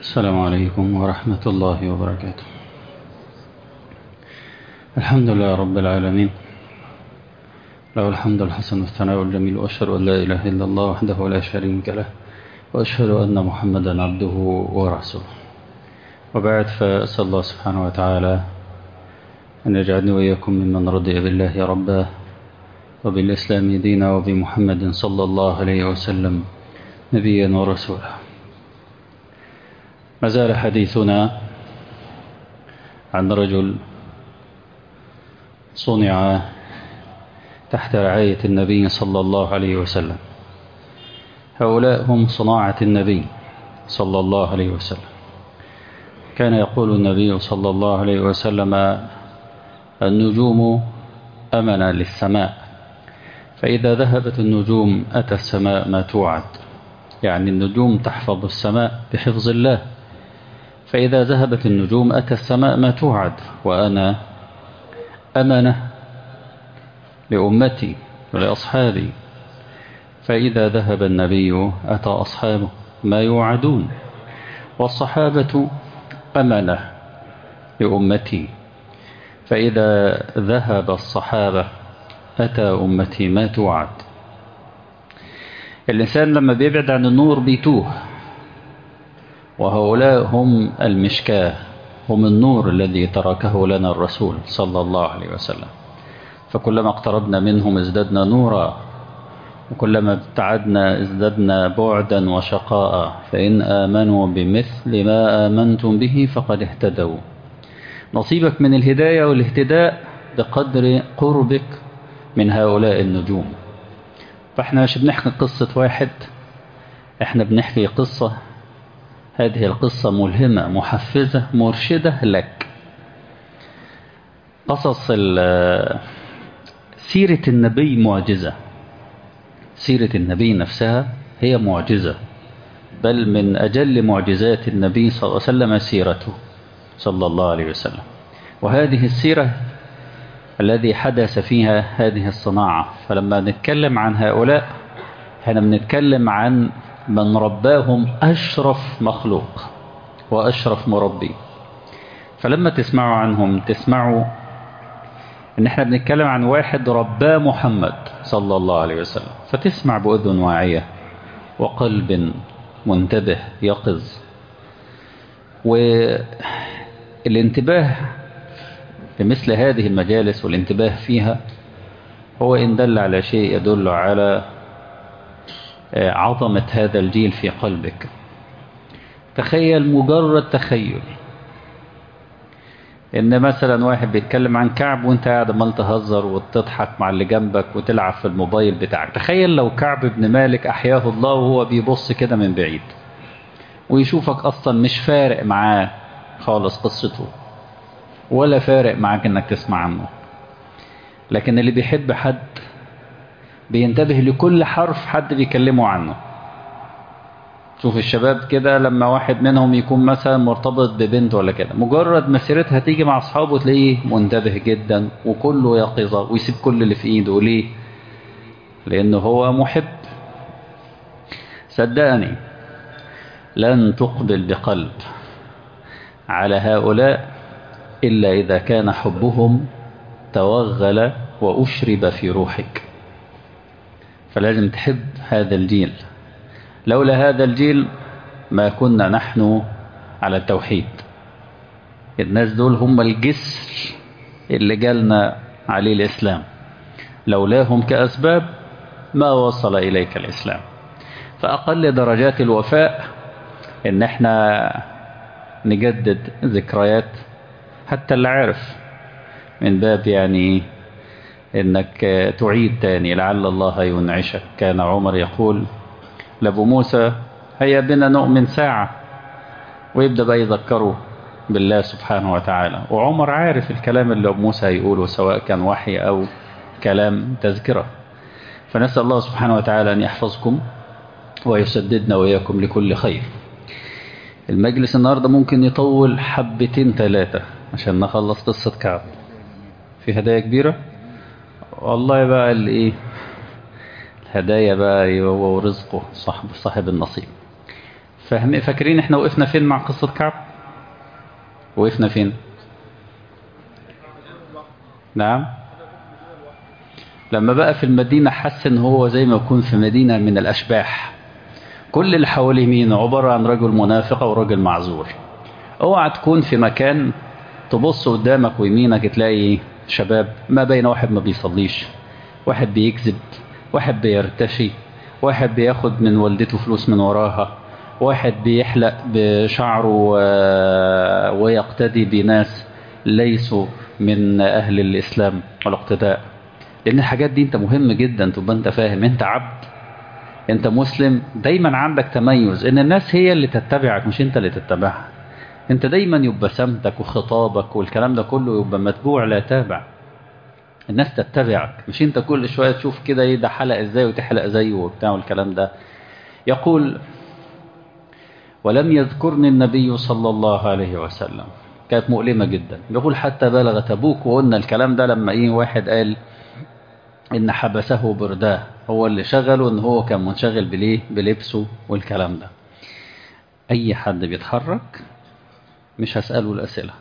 السلام عليكم ورحمة الله وبركاته الحمد لله رب العالمين له الحمد الحسن والثناء الجميل وأشهد أن لا إله إلا الله وحده لا شريك له وأشهد أن محمدا عبده ورسوله وبعد فأسأل الله سبحانه وتعالى أن يجعلني وإياكم ممن رضي بالله ربا وبالإسلام دينا وبمحمد صلى الله عليه وسلم نبيا ورسولا ما زال حديثنا عن رجل صنع تحت رعاية النبي صلى الله عليه وسلم هؤلاء هم صناعة النبي صلى الله عليه وسلم كان يقول النبي صلى الله عليه وسلم النجوم أمنا للسماء فإذا ذهبت النجوم أتى السماء ما توعد يعني النجوم تحفظ السماء بحفظ الله فإذا ذهبت النجوم أتى السماء ما توعد وأنا أمنة لأمتي ولأصحابي فإذا ذهب النبي أتى أصحابه ما يوعدون والصحابة أمنة لأمتي فإذا ذهب الصحابة أتى أمتي ما توعد الإنسان لما بيبعد عن النور بيتوه وهؤلاء هم المشكاة هم النور الذي تركه لنا الرسول صلى الله عليه وسلم فكلما اقتربنا منهم ازددنا نورا وكلما ابتعدنا ازددنا بعدا وشقاء فإن آمنوا بمثل ما آمنتم به فقد اهتدوا نصيبك من الهداية والاهتداء بقدر قربك من هؤلاء النجوم فاحنا مش بنحكي قصة واحد احنا بنحكي قصة هذه القصة ملهمة محفزة مرشدة لك قصص سيرة النبي معجزة سيرة النبي نفسها هي معجزة بل من أجل معجزات النبي صلى الله عليه وسلم سيرته صلى الله عليه وسلم وهذه السيرة الذي حدث فيها هذه الصناعة فلما نتكلم عن هؤلاء احنا بنتكلم عن من رباهم أشرف مخلوق وأشرف مربي فلما تسمعوا عنهم تسمعوا ان احنا بنتكلم عن واحد رباه محمد صلى الله عليه وسلم فتسمع بأذن واعية وقلب منتبه يقظ والانتباه لمثل هذه المجالس والانتباه فيها هو إن دل على شيء يدل على عظمة هذا الجيل في قلبك تخيل مجرد تخيل ان مثلا واحد بيتكلم عن كعب وانت قاعد عمال تهزر وتضحك مع اللي جنبك وتلعب في الموبايل بتاعك تخيل لو كعب بن مالك احياه الله وهو بيبص كده من بعيد ويشوفك اصلا مش فارق معاه خالص قصته ولا فارق معاك انك تسمع عنه لكن اللي بيحب حد بينتبه لكل حرف حد بيكلمه عنه شوف الشباب كده لما واحد منهم يكون مثلا مرتبط ببنت ولا كده مجرد مسيرتها تيجي مع اصحابه تلاقيه منتبه جدا وكله يقظة ويسيب كل اللي في ايده ليه لانه هو محب صدقني لن تقبل بقلب على هؤلاء إلا إذا كان حبهم توغل وأشرب في روحك فلازم تحب هذا الجيل لولا هذا الجيل ما كنا نحن على التوحيد الناس دول هم الجسر اللي جالنا عليه الإسلام لولاهم كأسباب ما وصل إليك الإسلام فأقل درجات الوفاء إن احنا نجدد ذكريات حتى اللي عارف من باب يعني انك تعيد تاني لعل الله ينعشك كان عمر يقول لابو موسى هيا بنا نؤمن ساعة ويبدأ بقى يذكره بالله سبحانه وتعالى وعمر عارف الكلام اللي ابو موسى هيقوله سواء كان وحي او كلام تذكرة فنسأل الله سبحانه وتعالى أن يحفظكم ويسددنا وإياكم لكل خير المجلس النهاردة ممكن يطول حبتين ثلاثة عشان نخلص قصة كعب في هدايا كبيرة والله بقى اللي ايه الهدايا بقى هو ورزقه صاحب صاحب النصيب فاهم فاكرين احنا وقفنا فين مع قصة كعب وقفنا فين نعم لما بقى في المدينة حس ان هو زي ما يكون في مدينة من الاشباح كل اللي حواليه مين عبارة عن رجل منافق او رجل معذور اوعى تكون في مكان تبص قدامك ويمينك تلاقي شباب ما بين واحد ما بيصليش واحد بيكذب واحد بيرتشي واحد بياخد من والدته فلوس من وراها واحد بيحلق بشعره ويقتدي بناس ليسوا من أهل الإسلام والاقتداء لأن الحاجات دي أنت مهم جدا تبقى أنت فاهم أنت عبد أنت مسلم دايما عندك تميز إن الناس هي اللي تتبعك مش أنت اللي تتبعها أنت دايما يبقى سمتك وخطابك والكلام ده كله يبقى متبوع لا تابع الناس تتبعك مش أنت كل شوية تشوف كده إيه ده حلق إزاي وتحلق زيه وبتاع والكلام ده يقول ولم يذكرني النبي صلى الله عليه وسلم كانت مؤلمة جدا يقول حتى بلغ تبوك وقلنا الكلام ده لما ايه واحد قال ان حبسه برداه هو اللي شغله ان هو كان منشغل بليه بلبسه والكلام ده اي حد بيتحرك مش هسأله الاسئلة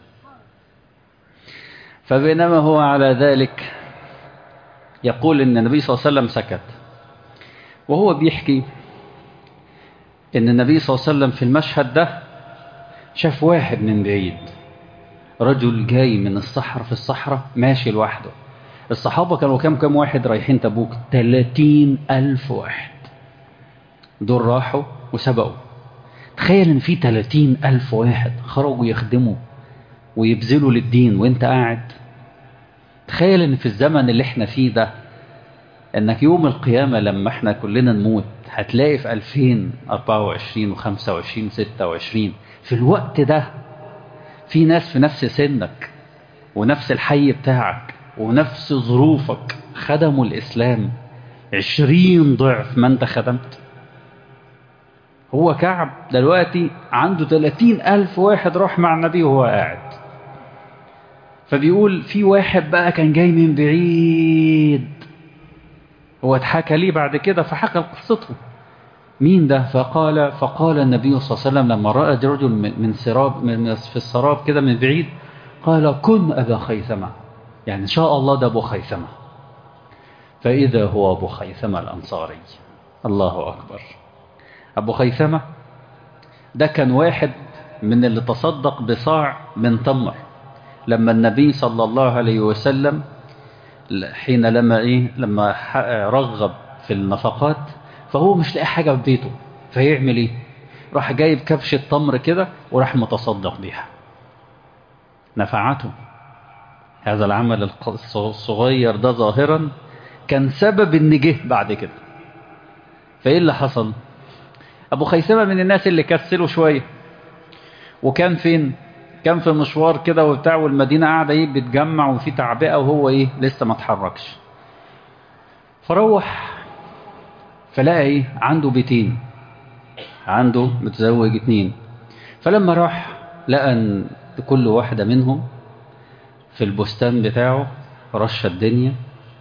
فبينما هو على ذلك يقول ان النبي صلى الله عليه وسلم سكت وهو بيحكي ان النبي صلى الله عليه وسلم في المشهد ده شاف واحد من بعيد رجل جاي من الصحراء في الصحراء ماشي لوحده الصحابة كانوا كام كام واحد رايحين تبوك 30 ألف واحد دول راحوا وسبقوا تخيل ان في 30 ألف واحد خرجوا يخدموا ويبذلوا للدين وانت قاعد تخيل ان في الزمن اللي احنا فيه ده انك يوم القيامة لما احنا كلنا نموت هتلاقي في 2024 و25 26 في الوقت ده في ناس في نفس سنك ونفس الحي بتاعك ونفس ظروفك خدموا الإسلام عشرين ضعف ما انت خدمت هو كعب دلوقتي عنده 30 ألف واحد راح مع النبي وهو قاعد فبيقول في واحد بقى كان جاي من بعيد هو اتحكى ليه بعد كده فحكى قصته مين ده فقال فقال النبي صلى الله عليه وسلم لما رأى رجل من سراب من في السراب كده من بعيد قال كن أبا خيثمة يعني إن شاء الله ده أبو خيثمة فإذا هو أبو خيثمة الأنصاري الله أكبر أبو خيثمة ده كان واحد من اللي تصدق بصاع من تمر لما النبي صلى الله عليه وسلم حين لما إيه لما رغب في النفقات فهو مش لاقي حاجة في بيته فيعمل ايه راح جايب كبشة تمر كده وراح متصدق بيها نفعته هذا العمل الصغير ده ظاهرا كان سبب ان جه بعد كده فايه اللي حصل ابو خيثمة من الناس اللي كسلوا شوية وكان فين كان في مشوار كده وبتاع والمدينة قاعدة ايه بتجمع وفي تعبئة وهو ايه لسه ما اتحركش فروح فلقى ايه عنده بيتين عنده متزوج اتنين فلما راح لقى ان كل واحدة منهم في البستان بتاعه رش الدنيا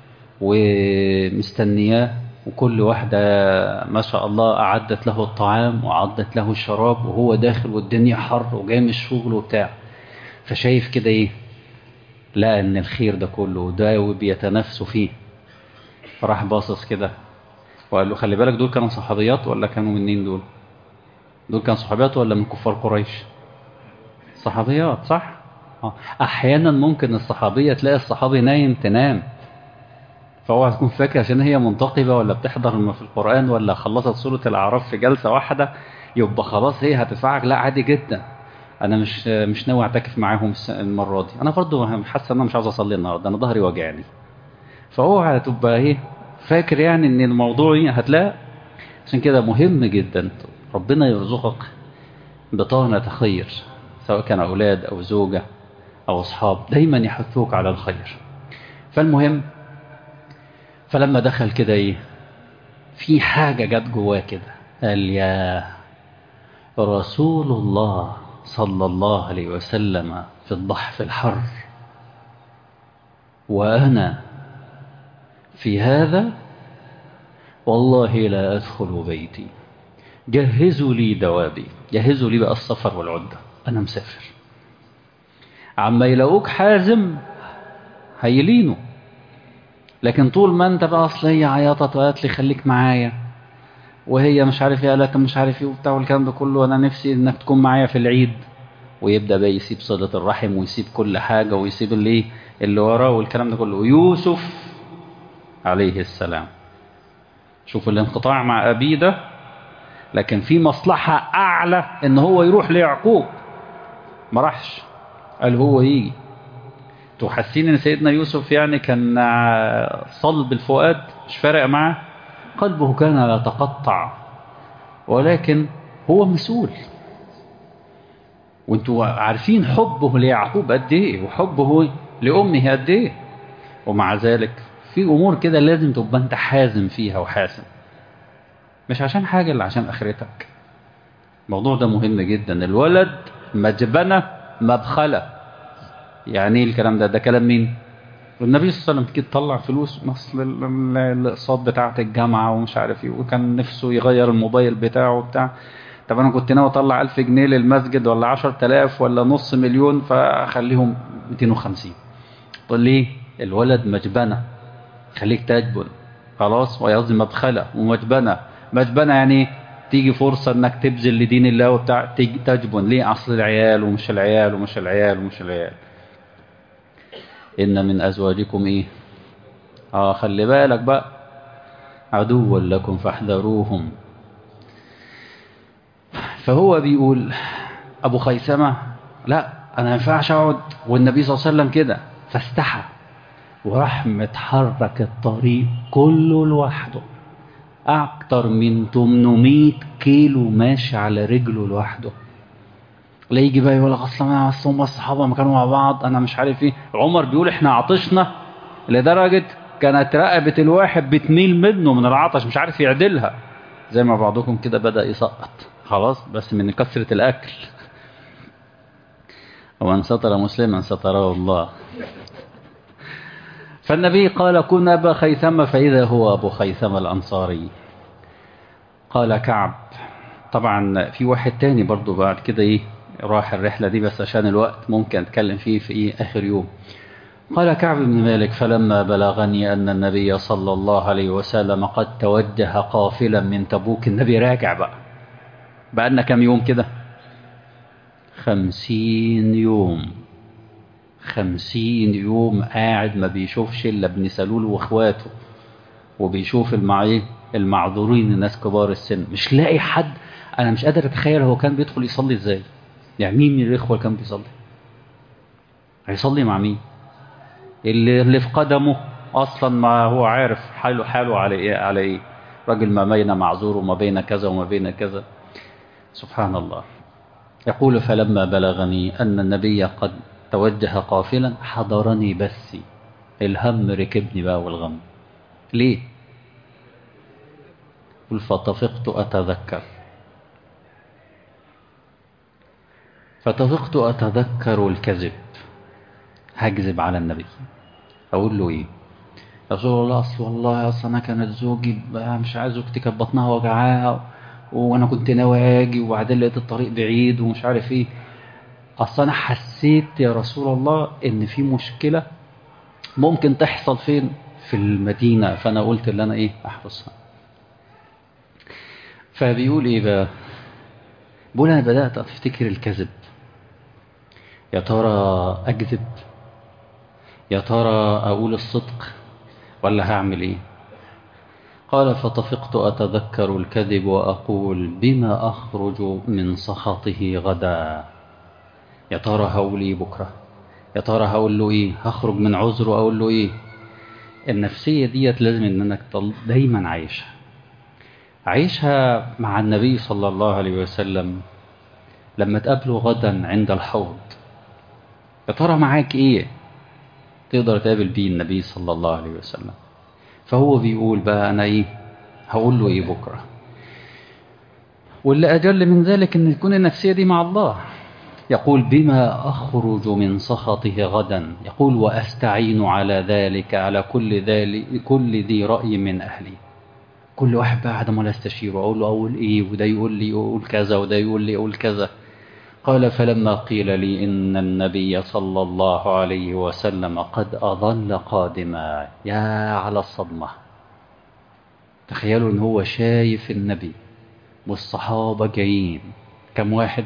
ومستنياه وكل واحدة ما شاء الله أعدت له الطعام وأعدت له الشراب وهو داخل والدنيا حر وجاي من الشغل وبتاع فشايف كده ايه لقى ان الخير ده كله ده بيتنافسوا فيه فراح باصص كده وقال له خلي بالك دول كانوا صحابيات ولا كانوا منين دول دول كانوا صحابيات ولا من كفار قريش صحابيات صح احيانا ممكن الصحابية تلاقي الصحابي نايم تنام فهو تكون فاكر عشان هي منتقبة ولا بتحضر في القرآن ولا خلصت سورة الأعراف في جلسة واحدة يبقى خلاص هي هتدفعك لا عادي جدا انا مش مش ناوي اعتكف معاهم المره دي انا برضو حاسس ان انا مش عاوز اصلي النهارده انا ظهري واجعني فهو هتبقى ايه فاكر يعني ان الموضوع هتلاقي عشان كده مهم جدا ربنا يرزقك بطانة خير سواء كان أولاد أو زوجة أو أصحاب دايما يحثوك على الخير فالمهم فلما دخل كده ايه في حاجة جت جواه كده قال يا رسول الله صلى الله عليه وسلم في الضحف الحر وأنا في هذا والله لا أدخل بيتي جهزوا لي دوابي جهزوا لي بقى السفر والعدة أنا مسافر عما يلاقوك حازم هيلينوا لكن طول ما انت بقى اصل هي عيطت وقالت لي خليك معايا وهي مش عارف ايه قالت مش عارف ايه وبتاع والكلام ده كله وانا نفسي انك تكون معايا في العيد ويبدا بقى يسيب صله الرحم ويسيب كل حاجه ويسيب اللي اللي وراه والكلام ده كله ويوسف عليه السلام شوف الانقطاع مع ابيه ده لكن في مصلحه اعلى ان هو يروح ليعقوب ما راحش قال هو يجي انتوا حاسين ان سيدنا يوسف يعني كان صلب الفؤاد مش فارق معاه قلبه كان لا يتقطع ولكن هو مسؤول وانتوا عارفين حبه ليعقوب قد ايه وحبه لامه قد ايه ومع ذلك في امور كده لازم تبقى انت حازم فيها وحاسم مش عشان حاجه الا عشان اخرتك الموضوع ده مهم جدا الولد مجبنه مبخله يعني ايه الكلام ده ده كلام مين النبي صلى الله عليه وسلم كده طلع فلوس مصل الاقساط بتاعه الجامعه ومش عارف ايه وكان نفسه يغير الموبايل بتاعه وبتاع طب انا كنت ناوي اطلع 1000 جنيه للمسجد ولا 10000 ولا نص مليون فاخليهم 250 طب ليه الولد مجبنه خليك تجبن خلاص ويقصدي مبخله ومجبنه مجبنه يعني تيجي فرصة انك تبذل لدين الله وبتاع تجبن ليه اصل العيال ومش العيال ومش العيال ومش العيال إن من أزواجكم إيه آه خلي بالك بقى عدوا لكم فاحذروهم فهو بيقول أبو خيسمة لا أنا ما ينفعش أقعد والنبي صلى الله عليه وسلم كده فاستحى وراح متحرك الطريق كله لوحده أكتر من 800 كيلو ماشي على رجله لوحده لا يجي بقى يقول لك اصل انا اصل هم الصحابه ما كانوا مع بعض انا مش عارف ايه عمر بيقول احنا عطشنا لدرجه كانت رقبه الواحد بتميل منه من العطش مش عارف يعدلها زي ما بعضكم كده بدا يسقط خلاص بس من كثره الاكل ومن ستر مسلما ستره الله فالنبي قال كن ابا خيثمه فاذا هو ابو خيثمه الانصاري قال كعب طبعا في واحد تاني برضو بعد كده ايه راح الرحلة دي بس عشان الوقت ممكن أتكلم فيه في إيه آخر يوم قال كعب بن مالك فلما بلغني أن النبي صلى الله عليه وسلم قد توجه قافلا من تبوك النبي راجع بقى بقالنا كم يوم كده خمسين يوم خمسين يوم قاعد ما بيشوفش إلا ابن سلول وإخواته وبيشوف المعيه المعذورين الناس كبار السن مش لاقي حد أنا مش قادر أتخيل هو كان بيدخل يصلي إزاي يعني مين من الإخوة اللي كان بيصلي هيصلي مع مين اللي, اللي في قدمه أصلا ما هو عارف حاله حاله على إيه على إيه راجل ما بين معذور وما بين كذا وما بين كذا سبحان الله يقول فلما بلغني أن النبي قد توجه قافلا حضرني بثي الهم ركبني بقى والغم ليه قل فطفقت أتذكر فطفقت أتذكر الكذب هكذب على النبي أقول له إيه رسول الله أصل والله أصل أنا كانت زوجي مش عايز زوجتي كانت بطنها وجعاها وأنا كنت ناوي أجي وبعدين لقيت الطريق بعيد ومش عارف إيه أصل أنا حسيت يا رسول الله إن في مشكلة ممكن تحصل فين في المدينة فأنا قلت اللي أنا إيه أحرصها فبيقول إيه بقى بقول أنا بدأت أفتكر الكذب يا ترى أكذب يا ترى أقول الصدق ولا هعمل إيه قال فطفقت أتذكر الكذب وأقول بما أخرج من سخطه غدا يا ترى هقول إيه بكرة يا ترى هقول له إيه هخرج من عذره أقول له إيه النفسية ديت لازم إن أنا دايما عايشها عايشها مع النبي صلى الله عليه وسلم لما تقابله غدا عند الحوض يا ترى معاك ايه تقدر تقابل بيه النبي صلى الله عليه وسلم فهو بيقول بقى انا ايه هقول له ايه بكره واللي اجل من ذلك ان تكون النفسيه دي مع الله يقول بما اخرج من سخطه غدا يقول واستعين على ذلك على كل ذلك كل ذي راي من اهلي كل واحد بقى قاعد ما استشيره اقول له اقول ايه وده يقول لي يقول كذا وده يقول لي يقول كذا قال فلما قيل لي ان النبي صلى الله عليه وسلم قد اظل قادما يا على الصدمه تخيلوا ان هو شايف النبي والصحابه جايين كم واحد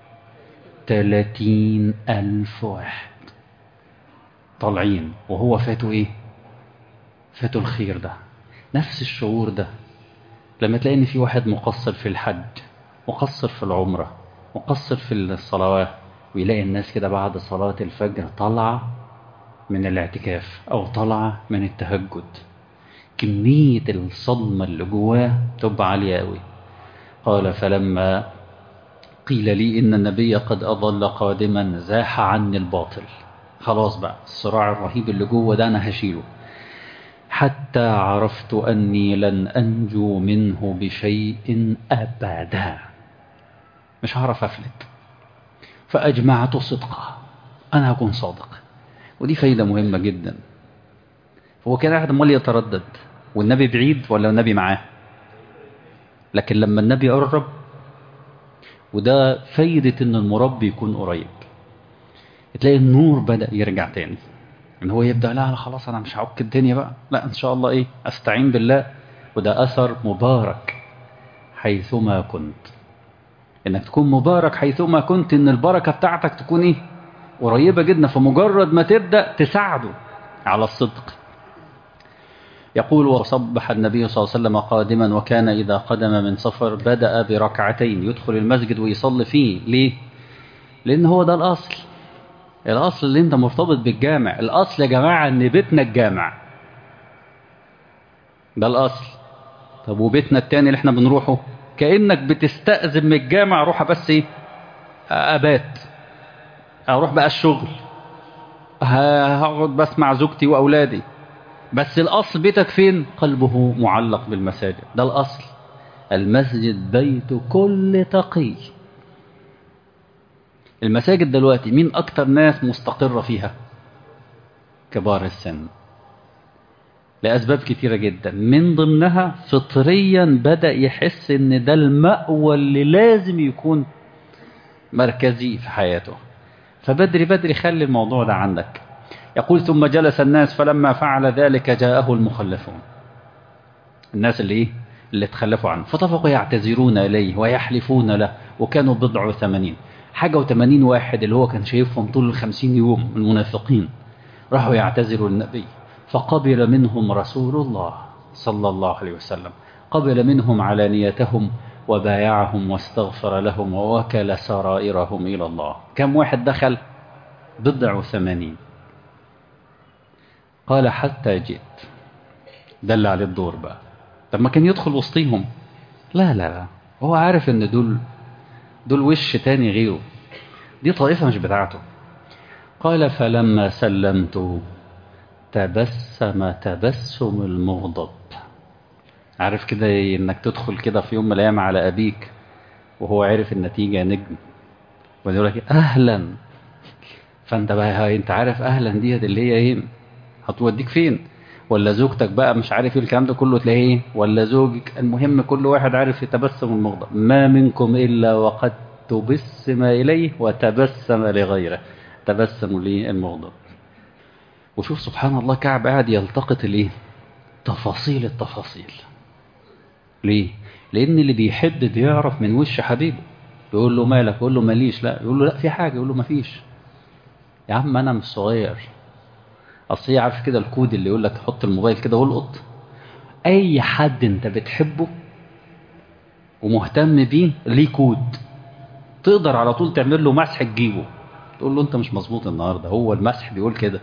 تلاتين ألف واحد طالعين وهو فاته إيه فاته الخير ده نفس الشعور ده لما تلاقي إن في واحد مقصر في الحج مقصر في العمرة مقصر في الصلوات ويلاقي الناس كده بعد صلاة الفجر طالعة من الاعتكاف أو طالعة من التهجد كمية الصدمة اللي جواه تبقى عالية قوي قال فلما قيل لي إن النبي قد أظل قادما زاح عني الباطل خلاص بقى الصراع الرهيب اللي جوه ده أنا هشيله حتى عرفت أني لن أنجو منه بشيء أبدا مش هعرف أفلت فأجمعت صدقه أنا هكون صادق ودي فايدة مهمة جدا هو كان قاعد امال يتردد والنبي بعيد ولا النبي معاه لكن لما النبي قرب وده فايدة ان المربي يكون قريب تلاقي النور بدأ يرجع تاني ان هو يبدأ لا لا خلاص انا مش هعك الدنيا بقى لا ان شاء الله ايه استعين بالله وده اثر مبارك حيثما كنت انك تكون مبارك حيثما كنت ان البركة بتاعتك تكون ايه قريبة جدا فمجرد ما تبدأ تساعده على الصدق يقول وصبح النبي صلى الله عليه وسلم قادما وكان إذا قدم من سفر بدأ بركعتين يدخل المسجد ويصلي فيه ليه؟ لأن هو ده الأصل الأصل اللي أنت مرتبط بالجامع الأصل يا جماعة أن بيتنا الجامع ده الأصل طب وبيتنا التاني اللي احنا بنروحه كأنك بتستأذن من الجامع روح بس ايه أبات أروح بقى الشغل هقعد بس مع زوجتي وأولادي بس الأصل بيتك فين قلبه معلق بالمساجد ده الأصل المسجد بيت كل تقي المساجد دلوقتي مين أكتر ناس مستقرة فيها كبار السن لأسباب كتيرة جدا من ضمنها فطريا بدأ يحس ان ده المأوى اللي لازم يكون مركزي في حياته فبدري بدري خلي الموضوع ده عندك يقول ثم جلس الناس فلما فعل ذلك جاءه المخلفون الناس اللي ايه اللي تخلفوا عنه فطفقوا يعتذرون إليه ويحلفون له وكانوا بضع وثمانين حاجة وثمانين واحد اللي هو كان شايفهم طول الخمسين يوم المنافقين راحوا يعتذروا النبي فقبل منهم رسول الله صلى الله عليه وسلم قبل منهم علانيتهم وبايعهم واستغفر لهم ووكل سرائرهم إلى الله كم واحد دخل بضع وثمانين قال حتى جئت دل عليه الدور بقى طب ما كان يدخل وسطيهم لا لا لا هو عارف ان دول دول وش تاني غيره دي طائفة مش بتاعته قال فلما سلمت تبسم تبسم المغضب عارف كده انك تدخل كده في يوم من الايام على ابيك وهو عارف النتيجة نجم ويقول لك اهلا فانت بقى انت عارف اهلا ديت اللي هي ايه هتوديك فين ولا زوجتك بقى مش عارف ايه الكلام ده كله تلاقيه ولا زوجك المهم كل واحد عارف يتبسم المغضب ما منكم الا وقد تبسم اليه وتبسم لغيره تبسم للمغضب وشوف سبحان الله كعب قاعد يلتقط الايه تفاصيل التفاصيل ليه لان اللي بيحب بيعرف من وش حبيبه يقول له مالك يقول له ماليش لا يقول له لا في حاجه يقول له مفيش يا عم انا مش صغير اصل هي عارف كده الكود اللي يقول لك حط الموبايل كده والقط اي حد انت بتحبه ومهتم بيه ليه كود تقدر على طول تعمل له مسح تجيبه تقول له انت مش مظبوط النهارده هو المسح بيقول كده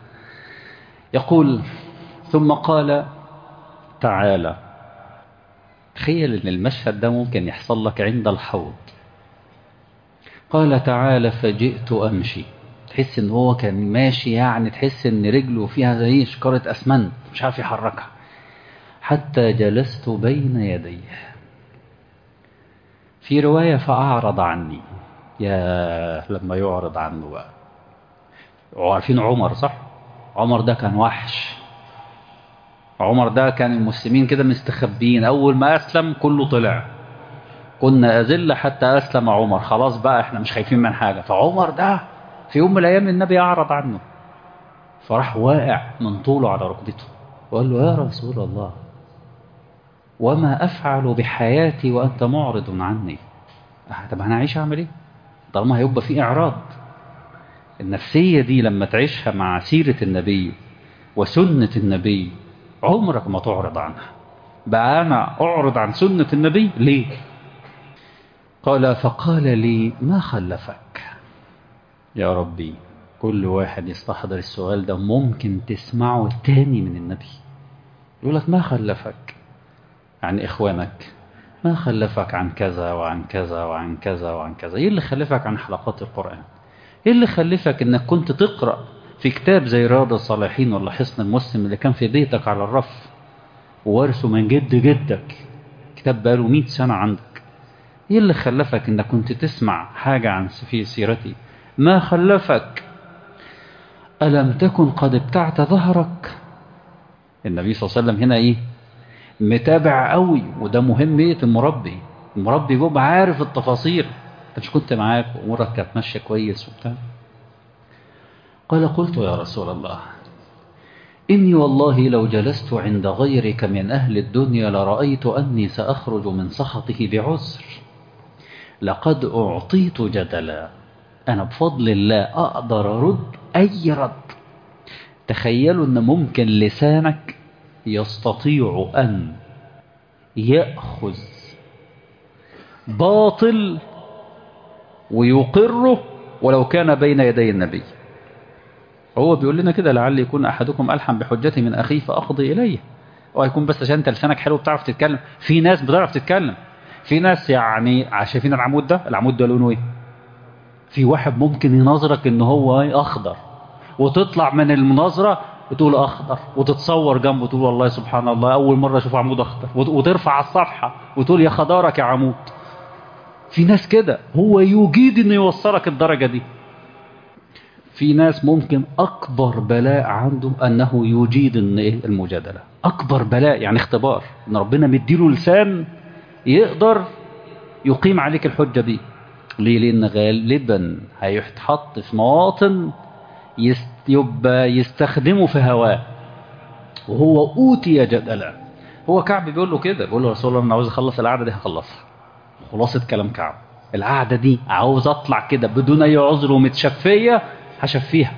يقول ثم قال تعالى تخيل ان المشهد ده ممكن يحصل لك عند الحوض قال تعالى فجئت امشي تحس ان هو كان ماشي يعني تحس ان رجله فيها زي شكارة اسمنت مش عارف يحركها حتى جلست بين يديه في رواية فأعرض عني يا لما يعرض عنه بقى وعارفين عمر صح عمر ده كان وحش عمر ده كان المسلمين كده مستخبين أول ما أسلم كله طلع كنا أذل حتى أسلم عمر خلاص بقى احنا مش خايفين من حاجة فعمر ده في يوم من الأيام النبي أعرض عنه فراح واقع من طوله على ركبته وقال له يا رسول الله وما أفعل بحياتي وأنت معرض عني طب أنا هعيش أعمل إيه طالما هيبقى في إعراض النفسية دي لما تعيشها مع سيرة النبي وسنة النبي عمرك ما تعرض عنها بقى أنا أعرض عن سنة النبي ليه قال فقال لي ما خلفك يا ربي كل واحد يستحضر السؤال ده ممكن تسمعه تاني من النبي يقول لك ما خلفك عن إخوانك ما خلفك عن كذا وعن كذا وعن كذا وعن كذا إيه اللي خلفك عن حلقات القرآن إيه اللي خلفك إنك كنت تقرأ في كتاب زي رياض الصالحين ولا حصن المسلم اللي كان في بيتك على الرف وورثه من جد جدك كتاب بقاله 100 سنة عندك ايه اللي خلفك انك كنت تسمع حاجة عن في سيرتي ما خلفك ألم تكن قد ابتعت ظهرك النبي صلى الله عليه وسلم هنا ايه متابع قوي وده مهم ايه المربي المربي بيبقى عارف التفاصيل انت مش كنت معاك وامورك كانت ماشيه كويس وبتاع قال قلت يا رسول الله إني والله لو جلست عند غيرك من أهل الدنيا لرأيت أني سأخرج من سخطه بعذر لقد أعطيت جدلا أنا بفضل الله أقدر أرد أي رد تخيلوا أن ممكن لسانك يستطيع أن يأخذ باطل ويقره ولو كان بين يدي النبي هو بيقول لنا كده لعل يكون أحدكم ألحم بحجتي من أخيه فأقضي إليه وهيكون بس عشان انت لسانك حلو بتعرف تتكلم في ناس بتعرف تتكلم في ناس يعني شايفين العمود ده العمود ده لونه ايه في واحد ممكن ينظرك ان هو ايه اخضر وتطلع من المناظرة وتقول اخضر وتتصور جنبه تقول والله سبحان الله اول مرة اشوف عمود اخضر وترفع على الصفحة وتقول يا خضارك يا عمود في ناس كده هو يجيد انه يوصلك الدرجة دي في ناس ممكن أكبر بلاء عنده أنه يجيد المجادلة أكبر بلاء يعني اختبار أن ربنا مديله لسان يقدر يقيم عليك الحجة دي ليه لأن غالبا هيتحط في مواطن يست يبقى يستخدمه في هواه وهو أوتي جدلا هو كعب بيقول له كده بيقول له رسول الله أنا عاوز أخلص القعدة دي هخلصها خلاصة كلام كعب القعدة دي عاوز أطلع كده بدون أي عذر ومتشفية هشفيها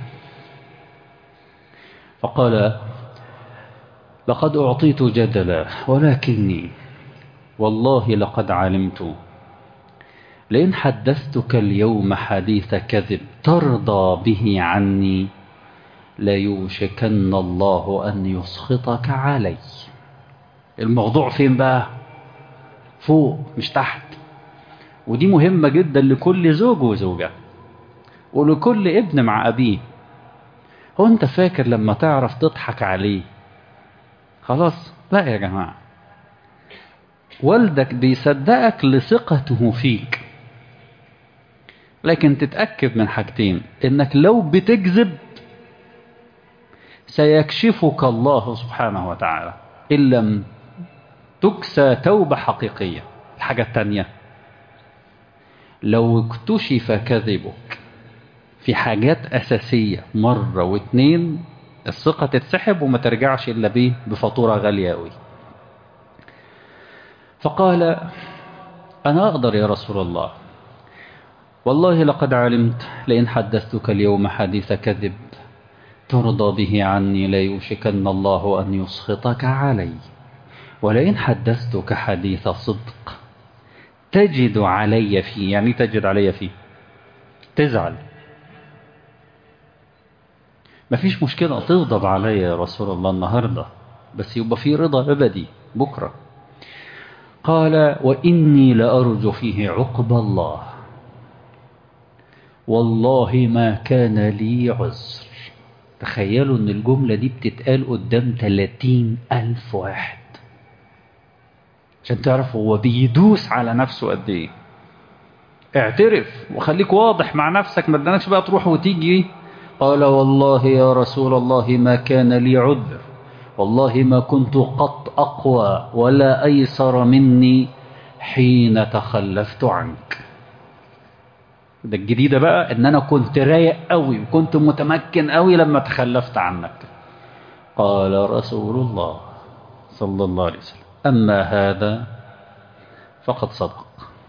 فقال لقد أعطيت جدلا ولكني والله لقد علمت لئن حدثتك اليوم حديث كذب ترضى به عني ليوشكن الله أن يسخطك علي الموضوع فين بقى فوق مش تحت ودي مهمة جدا لكل زوج وزوجة ولكل ابن مع أبيه هو أنت فاكر لما تعرف تضحك عليه خلاص لا يا جماعة والدك بيصدقك لثقته فيك لكن تتأكد من حاجتين انك لو بتكذب سيكشفك الله سبحانه وتعالى إن لم تكسى توبة حقيقية الحاجة التانية لو اكتشف كذبك في حاجات أساسية مرة واتنين الثقة تتسحب وما ترجعش إلا بيه بفاتورة غالية أوي فقال أنا أقدر يا رسول الله والله لقد علمت لئن حدثتك اليوم حديث كذب ترضى به عني ليوشكن الله أن يسخطك علي ولئن حدثتك حديث صدق تجد علي فيه يعني تجد علي فيه تزعل مفيش مشكلة تغضب علي يا رسول الله النهاردة بس يبقى في رضا أبدي بكرة قال وإني لأرجو فيه عقب الله والله ما كان لي عذر تخيلوا ان الجملة دي بتتقال قدام 30 ألف واحد عشان تعرف هو بيدوس على نفسه قد ايه اعترف وخليك واضح مع نفسك ما تدنكش بقى تروح وتيجي قال والله يا رسول الله ما كان لي عذر والله ما كنت قط أقوى ولا أيسر مني حين تخلفت عنك ده الجديدة بقى ان انا كنت رايق قوي وكنت متمكن قوي لما تخلفت عنك قال رسول الله صلى الله عليه وسلم اما هذا فقد صدق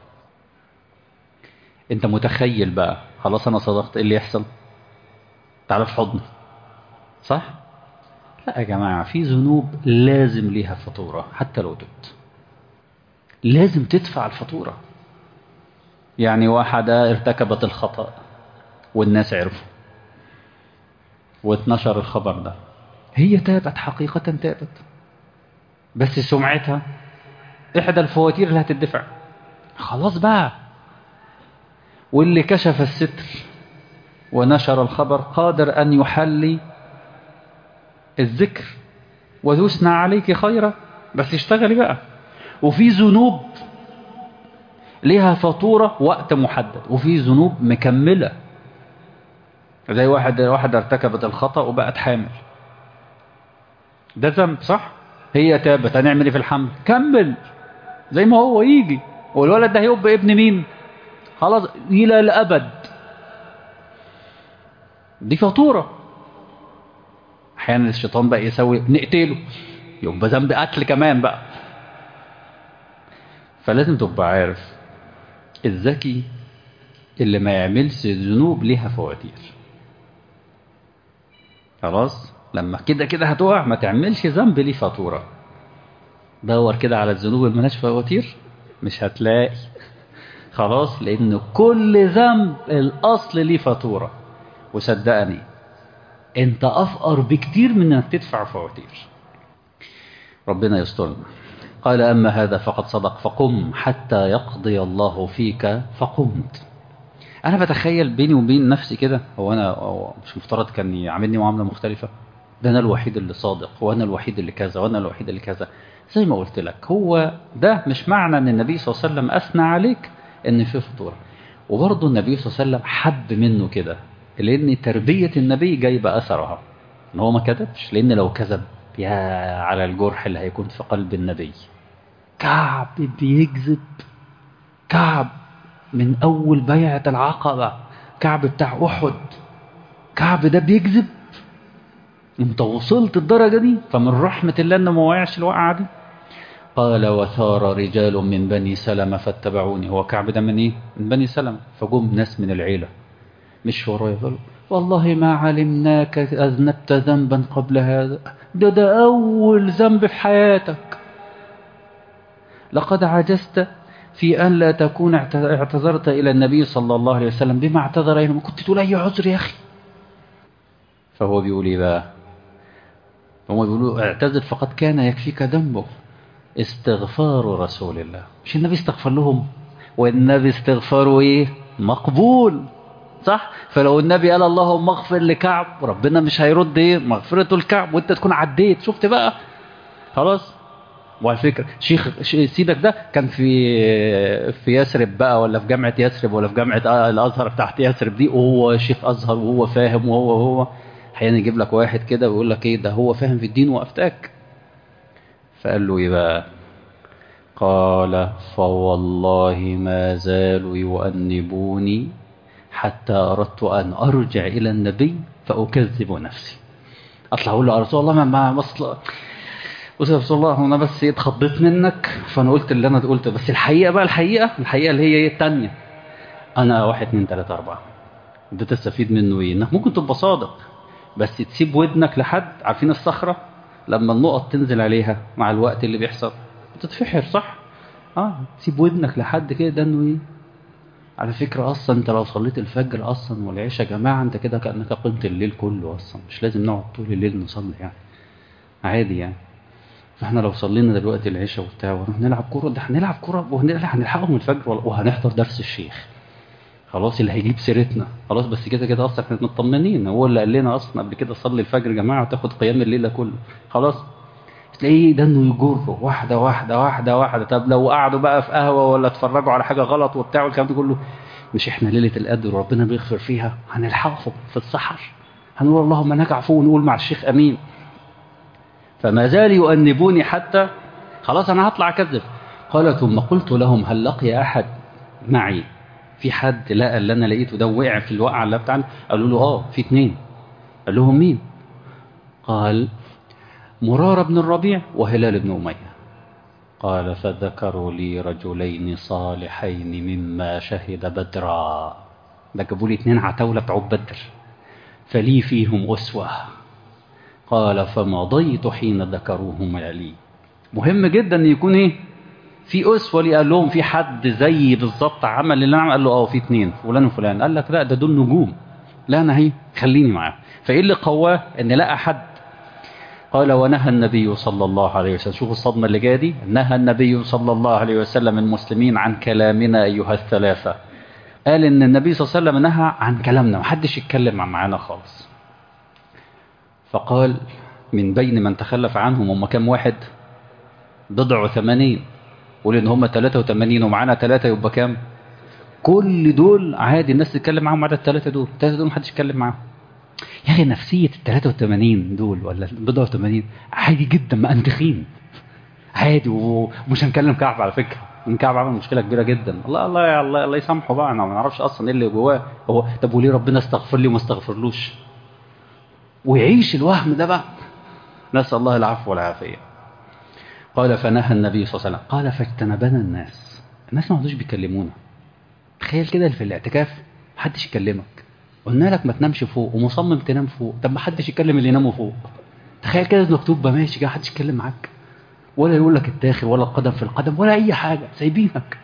انت متخيل بقى خلاص انا صدقت ايه اللي يحصل تعالى في حضني صح لا يا جماعة في ذنوب لازم ليها فاتورة حتى لو تبت لازم تدفع الفاتورة يعني واحدة ارتكبت الخطأ والناس عرفوا واتنشر الخبر ده هي تابت حقيقة تابت بس سمعتها إحدى الفواتير اللي هتدفع خلاص بقى واللي كشف الستر ونشر الخبر قادر أن يحلي الذكر ويثنى عليك خيرا بس اشتغلي بقى وفي ذنوب ليها فاتورة وقت محدد وفي ذنوب مكملة زي واحد واحدة ارتكبت الخطأ وبقت حامل ده ذنب صح هي تابت هنعمل ايه في الحمل كمل زي ما هو يجي والولد ده هيبقى ابن مين خلاص الى الابد دي فاتورة احيانا الشيطان بقى يسوي نقتله يبقى ذنب قتل كمان بقى فلازم تبقى عارف الذكي اللي ما يعملش ذنوب ليها فواتير خلاص لما كده كده هتقع ما تعملش ذنب ليه فاتوره دور كده على الذنوب اللي مالهاش فواتير مش هتلاقي خلاص لان كل ذنب الاصل ليه فاتوره وصدقني انت افقر بكتير من انك تدفع فواتير ربنا يسترنا قال أما هذا فقد صدق فقم حتى يقضي الله فيك فقمت أنا بتخيل بيني وبين نفسي كده هو أنا هو مش مفترض كان يعاملني معاملة مختلفة ده أنا الوحيد اللي صادق وأنا الوحيد اللي كذا وأنا الوحيد اللي كذا زي ما قلت لك هو ده مش معنى أن النبي صلى الله عليه وسلم أثنى عليك أن في فطورة وبرضه النبي صلى الله عليه وسلم حب منه كده لأن تربية النبي جايبة أثرها أن هو ما كذبش لأن لو كذب يا على الجرح اللي هيكون في قلب النبي كعب بيكذب كعب من أول بيعة العقبة كعب بتاع أحد كعب ده بيكذب انت وصلت الدرجة دي فمن رحمة الله انه ما وقعش الوقعة دي قال وثار رجال من بني سلمة فاتبعوني هو كعب ده من ايه من بني سلمة فجم ناس من العيلة مش ورايا قالوا والله ما علمناك أذنبت ذنبا قبل هذا ده ده أول ذنب في حياتك لقد عجزت في أن لا تكون اعتذرت إلى النبي صلى الله عليه وسلم بما اعتذر إليه كنت تقول أي عذر يا أخي فهو بيقول إيه بقى هم بيقولوا اعتذر فقد كان يكفيك ذنبه استغفار رسول الله مش النبي استغفر لهم والنبي استغفاره ايه مقبول صح فلو النبي قال اللهم اغفر لكعب ربنا مش هيرد ايه مغفرته لكعب وانت تكون عديت شفت بقى خلاص وعلى فكره شيخ سيدك ده كان في في يثرب بقى ولا في جامعه يثرب ولا في جامعه الازهر بتاعت يثرب دي وهو شيخ ازهر وهو فاهم وهو هو احيانا يجيب لك واحد كده ويقول لك ايه ده هو فاهم في الدين وافتاك فقال له ايه بقى قال فوالله ما زالوا يؤنبوني حتى اردت ان ارجع الى النبي فاكذب نفسي اطلع اقول له يا رسول الله ما ما مصل بص يا رسول الله انا بس اتخضيت منك فانا قلت اللي انا قلته بس الحقيقه بقى الحقيقه الحقيقه اللي هي ايه الثانيه انا واحد اتنين تلاته اربعه ده تستفيد منه ايه انك ممكن تبقى صادق بس تسيب ودنك لحد عارفين الصخره لما النقط تنزل عليها مع الوقت اللي بيحصل بتتفحر صح اه تسيب ودنك لحد كده ده انه ايه على فكرة أصلا أنت لو صليت الفجر أصلا والعشاء يا جماعة أنت كده كأنك قمت الليل كله أصلا مش لازم نقعد طول الليل نصلي يعني عادي يعني فاحنا لو صلينا دلوقتي العشاء وبتاع ونروح نلعب كورة ده هنلعب كورة وهنلحقهم الفجر وهنحضر درس الشيخ خلاص اللي هيجيب سيرتنا خلاص بس كده كده اصلا احنا مطمنين هو اللي قال لنا اصلا قبل كده صلي الفجر يا جماعه وتاخد قيام الليله كله خلاص تلاقيه ده انه يجره واحده واحده واحده واحده طب لو قعدوا بقى في قهوه ولا اتفرجوا على حاجه غلط وبتاع والكلام ده كله مش احنا ليله القدر وربنا بيغفر فيها هنلحقهم في السحر هنقول اللهم انك عفو ونقول مع الشيخ امين فما زال يؤنبوني حتى خلاص أنا هطلع أكذب قال ثم قلت لهم هل لقي أحد معي في حد لقى اللي أنا لقيته ده وقع في الوقعة اللي بتاعنا قالوا له آه في اتنين قال لهم مين قال مرارة بن الربيع وهلال بن أمية قال فذكروا لي رجلين صالحين مما شهد بدرا ده جابوا لي اتنين عتاولة بتوع بدر فلي فيهم أسوة قال فمضيت حين ذكروهما لي مهم جدا ان يكون ايه في اسوه لي قال لهم في حد زي بالظبط عمل اللي انا قال له اه في اتنين فلان وفلان قال لك لا ده دول نجوم لا انا هي خليني معاه فايه اللي قواه ان لقى حد قال ونهى النبي صلى الله عليه وسلم شوفوا الصدمه اللي جايه دي نهى النبي صلى الله عليه وسلم المسلمين عن كلامنا ايها الثلاثه قال ان النبي صلى الله عليه وسلم نهى عن كلامنا محدش يتكلم معانا خالص فقال من بين من تخلف عنهم هم كام واحد بضع وثمانين قول ان هم 83 ومعانا ثلاثة يبقى كام كل دول عادي الناس تتكلم معاهم عدد الثلاثة دول الثلاثة دول محدش يتكلم معاهم يا اخي نفسية ال 83 دول ولا ال 84 عادي جدا ما انتخين عادي ومش هنكلم كعب على فكرة ان كعب عمل مشكلة كبيرة جدا الله الله الله, الله يسامحه بقى انا ما نعرفش اصلا ايه اللي جواه هو طب وليه ربنا استغفر لي وما استغفرلوش ويعيش الوهم ده بقى نسأل الله العفو والعافية قال فنهى النبي صلى الله عليه وسلم قال فاجتنبنا الناس الناس ما عادوش بيكلمونا تخيل كده في الاعتكاف محدش يكلمك قلنا لك ما تنامش فوق ومصمم تنام فوق طب ما حدش يكلم اللي يناموا فوق تخيل كده انك تبقى ماشي كده محدش يتكلم معاك ولا يقول لك الداخل ولا القدم في القدم ولا اي حاجه سايبينك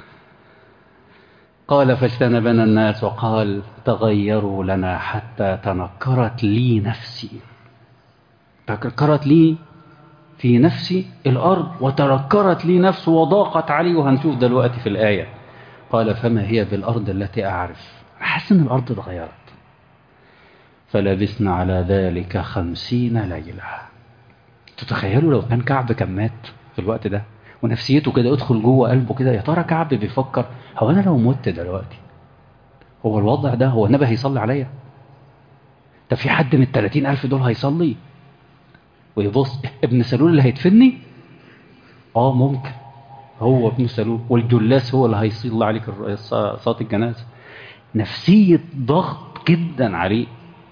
قال فاجتنبنا الناس وقال تغيروا لنا حتى تنكرت لي نفسي تنكرت لي في نفسي الأرض وتنكرت لي نفسه وضاقت علي وهنشوف دلوقتي في الآية قال فما هي بالأرض التي أعرف حاسس إن الأرض اتغيرت فلبثنا على ذلك خمسين ليلة تتخيلوا لو كان كعب كان مات في الوقت ده ونفسيته كده يدخل جوه قلبه كده يا ترى كعب بيفكر هو أنا لو مت دلوقتي هو الوضع ده هو النبي هيصلي عليا ده في حد من التلاتين ألف دول هيصلي ويبص ابن سلول اللي هيدفني اه ممكن هو ابن سلول والجلاس هو اللي هيصلي عليك صلاة الجنازة نفسية ضغط جدا عليه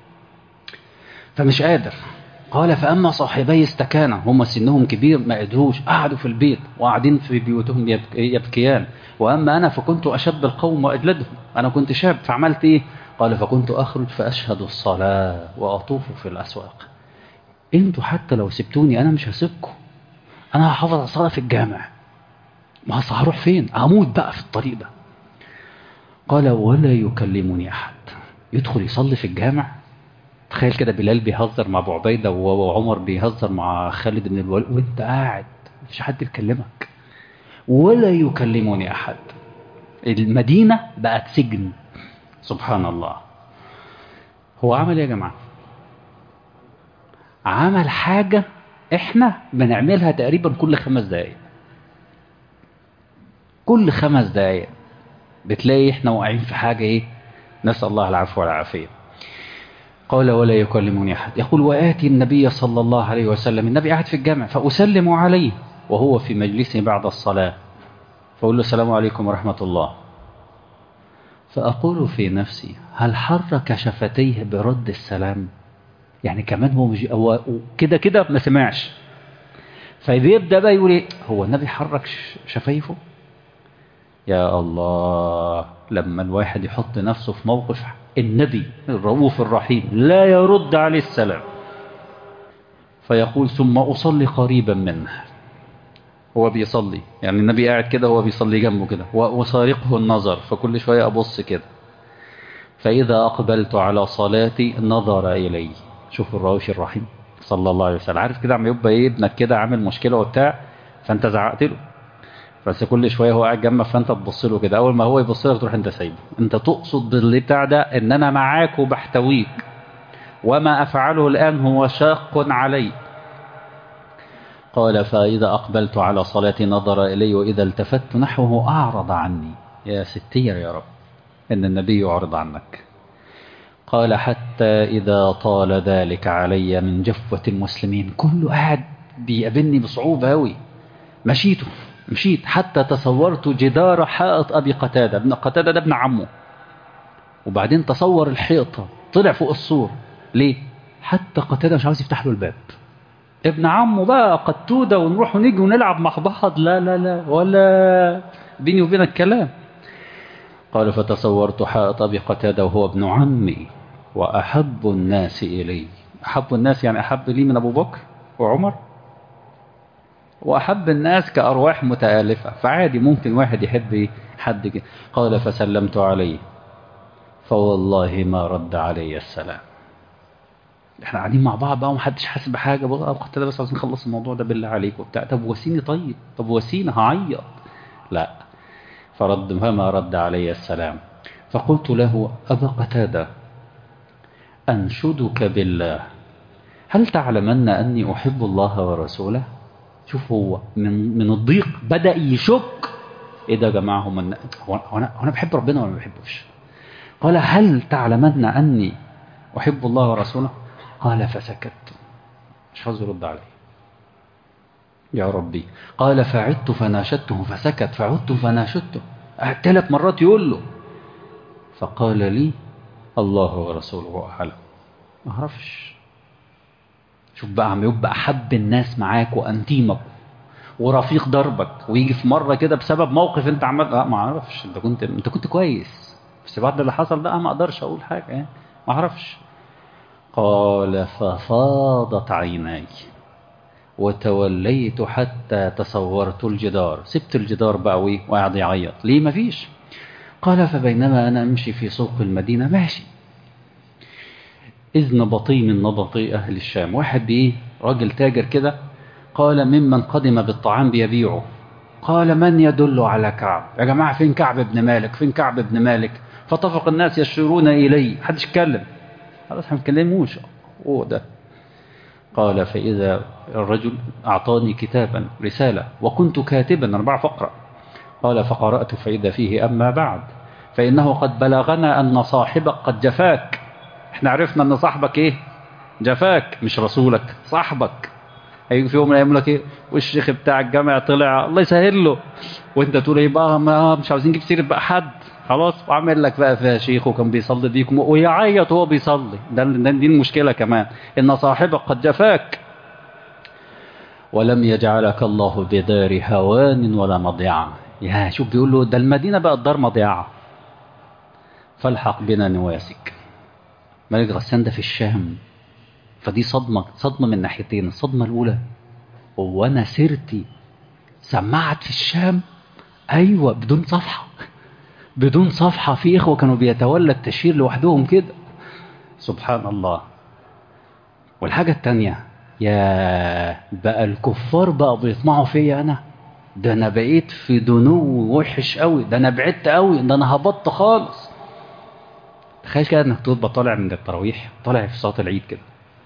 فمش قادر قال فأما صاحبي استكانا هم سنهم كبير ما قدروش قعدوا في البيت وقاعدين في بيوتهم يبكيان وأما أنا فكنت أشب القوم وأجلدهم أنا كنت شاب فعملت إيه قال فكنت أخرج فأشهد الصلاة وأطوف في الأسواق انتوا حتى لو سبتوني أنا مش هسيبكم أنا هحافظ على الصلاة في الجامع ما هروح فين هموت بقى في الطريق ده قال ولا يكلمني أحد يدخل يصلي في الجامع تخيل كده بلال بيهزر مع ابو عبيده وعمر بيهزر مع خالد بن الوليد وانت قاعد مفيش حد يكلمك ولا يكلمني احد المدينه بقت سجن سبحان الله هو عمل ايه يا جماعه عمل حاجه احنا بنعملها تقريبا كل خمس دقايق كل خمس دقايق بتلاقي احنا واقعين في حاجه ايه نسال الله العفو والعافيه قال ولا يكلمني أحد يقول وآتي النبي صلى الله عليه وسلم النبي قاعد في الجامع فأسلم عليه وهو في مجلسه بعد الصلاة فأقول له السلام عليكم ورحمة الله فأقول في نفسي هل حرك شفتيه برد السلام يعني كمان هو مش هو كده كده ما سمعش فبيبدأ بقى يقول ايه هو النبي حرك شفايفه يا الله لما الواحد يحط نفسه في موقف النبي الرؤوف الرحيم لا يرد عليه السلام فيقول ثم أصلي قريبا منه هو بيصلي يعني النبي قاعد كده هو بيصلي جنبه كده وسارقه النظر فكل شوية أبص كده فإذا أقبلت على صلاتي نظر إلي شوف الروش الرحيم صلى الله عليه وسلم عارف كده عم يبقى ايه ابنك كده عامل مشكلة وبتاع فانت زعقت له بس كل شويه هو قاعد جنبك فانت تبص له كده اول ما هو يبص لك تروح انت سايبه انت تقصد باللي بتاع ده ان انا معاك وبحتويك وما افعله الان هو شاق علي قال فاذا اقبلت على صلاتي نظر الي واذا التفت نحوه اعرض عني يا ستير يا رب ان النبي يعرض عنك قال حتى اذا طال ذلك علي من جفوه المسلمين كله قاعد بيقابلني بصعوبة أوي مشيته مشيت حتى تصورت جدار حائط أبي قتادة ابن قتادة ده ابن عمه وبعدين تصور الحيطة طلع فوق السور ليه؟ حتى قتادة مش عاوز يفتح له الباب ابن عمه بقى قتودة ونروح ونيجي ونلعب مع بعض لا لا لا ولا بيني وبينك كلام قال فتصورت حائط أبي قتادة وهو ابن عمي وأحب الناس إلي أحب الناس يعني أحب لي من أبو بكر وعمر وأحب الناس كأرواح متآلفة فعادي ممكن واحد يحب حد كده قال فسلمت عليه فوالله ما رد علي السلام احنا قاعدين مع بعض بقى ومحدش حاسس بحاجه بقى قلت بس عايزين نخلص الموضوع ده بالله عليك وبتاع طب وسيني طيب طب وسيني هعيط لا فرد فما رد علي السلام فقلت له أبا قتادة أنشدك بالله هل تعلمن أني أحب الله ورسوله شوف هو من من الضيق بدأ يشك إيه ده يا جماعة هم هو هو أنا, هو أنا بحب ربنا ولا ما بحبش قال هل تعلمن أني أحب الله ورسوله قال فسكت مش عاوز يرد عليه يا ربي قال فعدت فناشدته فسكت فعدت فناشدته ثلاث مرات يقول له فقال لي الله ورسوله أعلم ما اعرفش شوف بقى عم يبقى أحب الناس معاك وأنتيمك ورفيق دربك ويجي في مرة كده بسبب موقف انت عمل لا ما اعرفش انت كنت انت كنت كويس بس بعد اللي حصل ده ما اقدرش اقول حاجة يعني ما اعرفش قال ففاضت عيناي وتوليت حتى تصورت الجدار سبت الجدار بقى ويه وقاعد يعيط ليه مفيش قال فبينما أنا أمشي في سوق المدينة ماشي إذ نبطي من نبطي أهل الشام واحد بإيه راجل تاجر كده قال ممن قدم بالطعام بيبيعه قال من يدل على كعب يا جماعة فين كعب ابن مالك فين كعب ابن مالك فطفق الناس يشيرون إلي حدش يتكلم خلاص احنا ما بنتكلموش هو ده قال فإذا الرجل أعطاني كتابا رسالة وكنت كاتبا أنا بعرف أقرأ قال فقرأت فإذا فيه أما بعد فإنه قد بلغنا أن صاحبك قد جفاك احنا عرفنا أن صاحبك إيه جفاك مش رسولك صاحبك هيجي في يوم من الأيام لك إيه والشيخ بتاع الجامع طلع الله يسهل له وأنت تقول إيه بقى ما مش عاوزين نجيب سيرة بقى حد خلاص وعمل لك بقى فيها شيخ وكان بيصلي بيكم ويعيط وهو بيصلي ده دي المشكلة كمان إن صاحبك قد جفاك ولم يجعلك الله بدار هوان ولا مضيعة يا شوف بيقول له ده المدينة بقت دار مضيعة فالحق بنا نواسك ملك غسان ده في الشام فدي صدمة صدمة من ناحيتين الصدمة الأولى هو أنا سيرتي سمعت في الشام أيوة بدون صفحة بدون صفحة في إخوة كانوا بيتولى التشهير لوحدهم كده سبحان الله والحاجة التانية يا بقى الكفار بقى بيطمعوا فيا أنا ده أنا بقيت في دنو وحش قوي ده أنا بعدت قوي ده أنا هبطت خالص تخيل كده إنك تبقى طالع من التراويح طالع في صلاة العيد كده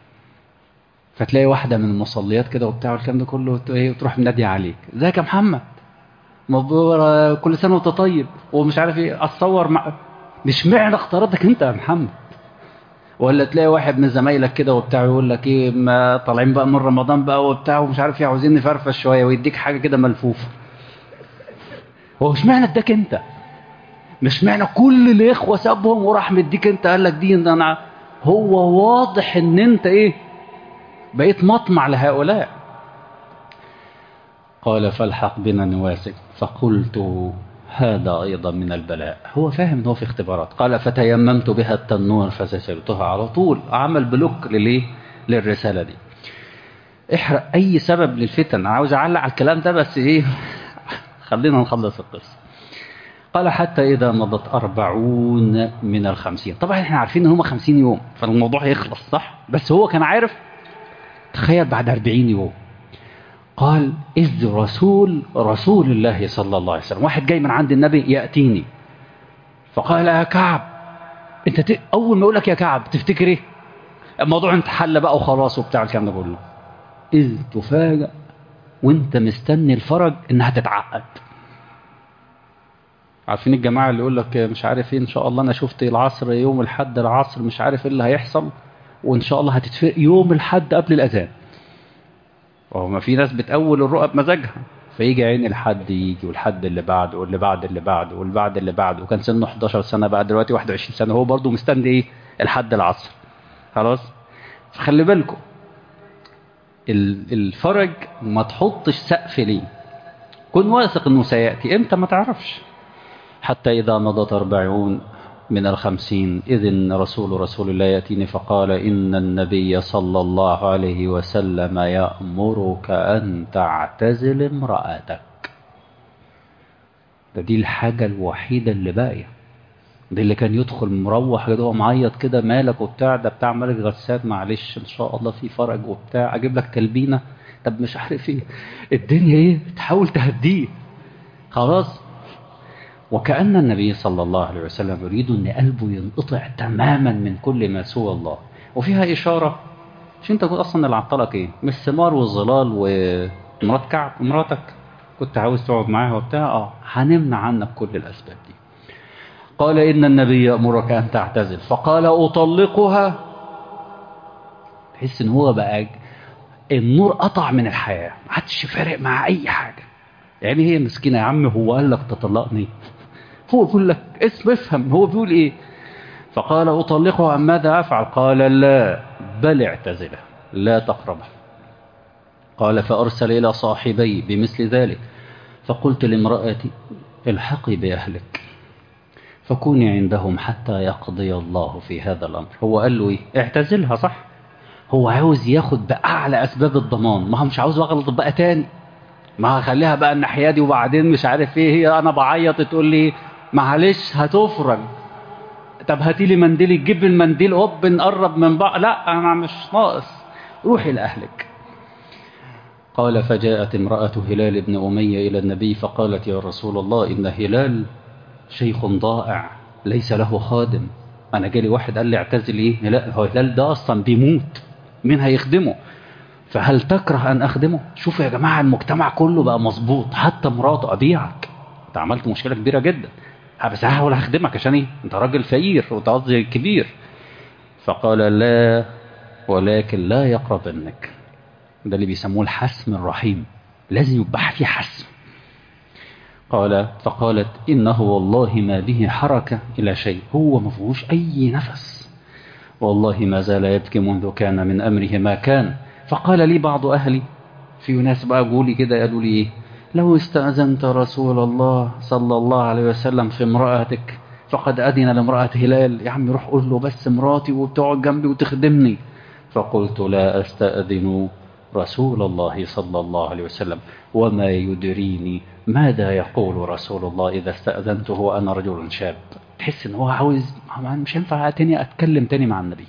فتلاقي واحدة من المصليات كده وبتاع والكلام ده كله وتروح منادية عليك ازيك يا محمد مبارك كل سنة وانت طيب ومش عارف ايه اتصور مع مش معنى اختارتك انت يا محمد ولا تلاقي واحد من زمايلك كده وبتاع يقول لك ايه ما طالعين بقى من رمضان بقى وبتاع ومش عارف ايه عاوزين نفرفش شويه ويديك حاجه كده ملفوفه هو مش معنى اداك انت مش معنى كل الاخوه سابهم وراح مديك انت قال لك دي انا هو واضح ان انت ايه بقيت مطمع لهؤلاء قال فالحق بنا نواسك فقلت هذا أيضا من البلاء هو فاهم ان هو في اختبارات قال فتيممت بها التنور فسسرتها على طول عمل بلوك لليه للرسالة دي احرق أي سبب للفتن عاوز أعلق على الكلام ده بس إيه خلينا نخلص القصة قال حتى إذا مضت أربعون من الخمسين طبعا احنا عارفين ان هم خمسين يوم فالموضوع هيخلص صح بس هو كان عارف تخيل بعد أربعين يوم قال إذ رسول رسول الله صلى الله عليه وسلم واحد جاي من عند النبي يأتيني فقال يا كعب انت ت... اول ما يقول لك يا كعب تفتكر ايه الموضوع انت حل بقى وخلاص وبتاع الكلام ده كله اذ تفاجأ وانت مستني الفرج انها تتعقد عارفين الجماعة اللي يقول لك مش عارف ايه ان شاء الله انا شفت العصر يوم الحد العصر مش عارف ايه اللي هيحصل وان شاء الله هتتفق يوم الحد قبل الاذان وهو ما في ناس بتأول الرؤى بمزاجها فيجي عين الحد يجي والحد اللي بعده واللي بعد اللي بعده واللي بعد اللي بعده وكان سنه 11 سنة بقى دلوقتي 21 سنة هو برضه مستني ايه الحد العصر خلاص فخلي بالكم ال- الفرج ما تحطش سقف ليه كن واثق انه سيأتي امتى ما تعرفش حتى إذا مضت أربعون من الخمسين إذن رسول رسول الله يأتيني فقال إن النبي صلى الله عليه وسلم يأمرك أن تعتزل امرأتك ده دي الحاجة الوحيدة اللي باقية دي اللي كان يدخل مروح كده وهو معيط كده مالك وبتاع ده بتاع ملك غسان معلش ان شاء الله في فرج وبتاع اجيب لك تلبينه طب مش عارف ايه الدنيا ايه تحاول تهديه خلاص وكأن النبي صلى الله عليه وسلم يريد أن قلبه ينقطع تماما من كل ما سوى الله وفيها إشارة مش أنت كنت أصلا اللي عطلك إيه مش ثمار والظلال ومرات كعب مراتك كنت عاوز تقعد معاها وبتاع اه هنمنع عنك كل الأسباب دي قال إن النبي يأمرك أن تعتزل فقال أطلقها تحس إن هو بقى النور قطع من الحياة ما عادش فارق مع أي حاجة يعني هي مسكينة يا عم هو قال لك تطلقني هو بيقول لك اسم افهم هو بيقول ايه فقال أطلقها أم ماذا أفعل قال لا بل اعتزله لا تقربه قال فأرسل إلى صاحبي بمثل ذلك فقلت لامرأتي الحقي بأهلك فكوني عندهم حتى يقضي الله في هذا الأمر هو قال له إيه اعتزلها صح هو عاوز ياخد بأعلى أسباب الضمان ما هو مش عاوز أغلط بقى تاني ما هخليها بقى الناحية دي وبعدين مش عارف ايه هي انا بعيط تقول لي معلش هتفرج طب هاتي لي منديل تجيب المنديل هوب نقرب من بعض لا انا مش ناقص روحي لاهلك قال فجاءت امرأة هلال بن أمية إلى النبي فقالت يا رسول الله إن هلال شيخ ضائع ليس له خادم أنا جالي واحد قال لي اعتزل إيه لا هو هلال ده أصلا بيموت مين هيخدمه فهل تكره أن أخدمه شوفوا يا جماعة المجتمع كله بقى مظبوط حتى مراته أبيعك أنت عملت مشكلة كبيرة جدا بس هحاول أخدمك عشان إيه أنت راجل فقير وأنت قصدي كبير فقال لا ولكن لا يقربنك ده اللي بيسموه الحسم الرحيم لازم يبقى في حسم قال فقالت إنه والله ما به حركة إلى شيء هو ما فيهوش أي نفس والله ما زال يبكي منذ كان من أمره ما كان فقال لي بعض أهلي في ناس بقى قولي كده قالوا لي إيه لو استأذنت رسول الله صلى الله عليه وسلم في امرأتك فقد أذن لامرأة هلال يا عم روح قول له بس مراتي وبتقعد جنبي وتخدمني فقلت لا أستأذن رسول الله صلى الله عليه وسلم وما يدريني ماذا يقول رسول الله إذا استأذنته وأنا رجل شاب تحس إن هو عاوز مش هينفع تاني أتكلم تاني مع النبي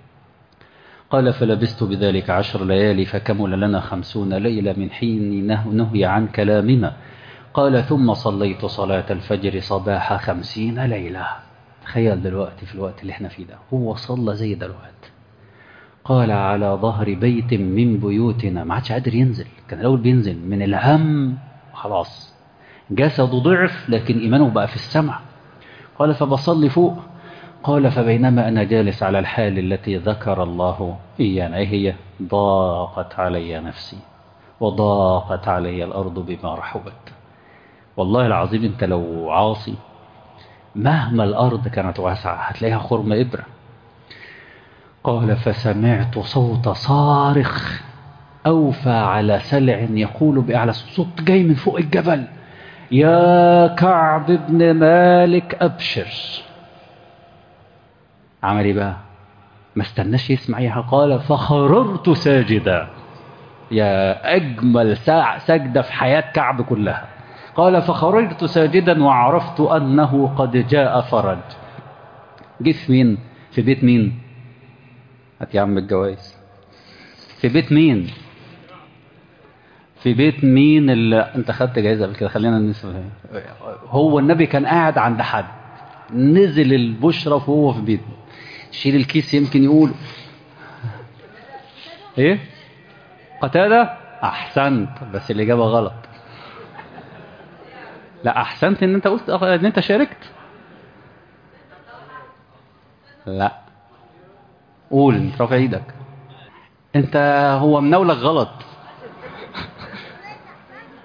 قال فلبست بذلك عشر ليالي فكمل لنا خمسون ليلة من حين نهي عن كلامنا قال ثم صليت صلاة الفجر صباح خمسين ليلة تخيل دلوقتي في الوقت اللي احنا فيه ده هو صلى زي دلوقتي قال على ظهر بيت من بيوتنا ما عادش قادر ينزل كان الأول بينزل من الهم خلاص جسده ضعف لكن إيمانه بقى في السمع قال فبصلي فوق قال فبينما أنا جالس على الحال التي ذكر الله إيانا إيه هي ضاقت علي نفسي وضاقت علي الأرض بما رحبت والله العظيم أنت لو عاصي مهما الأرض كانت واسعة هتلاقيها خرم إبرة قال فسمعت صوت صارخ أوفى على سلع يقول بأعلى صوت جاي من فوق الجبل يا كعب بن مالك أبشر عمل ايه بقى ما استناش يسمع ايها قال فخررت ساجدا يا اجمل ساعة سجدة في حياة كعب كلها قال فخرجت ساجدا وعرفت انه قد جاء فرج جه في مين في بيت مين هات يا عم الجواز في بيت مين في بيت مين اللي انت خدت جايزه قبل كده خلينا نسمع هو النبي كان قاعد عند حد نزل البشرى وهو في بيته شيل الكيس يمكن يقول ايه قتادة احسنت بس الاجابة غلط لا احسنت ان انت قلت ان انت شاركت لا قول انت رافع ايدك انت هو مناولك غلط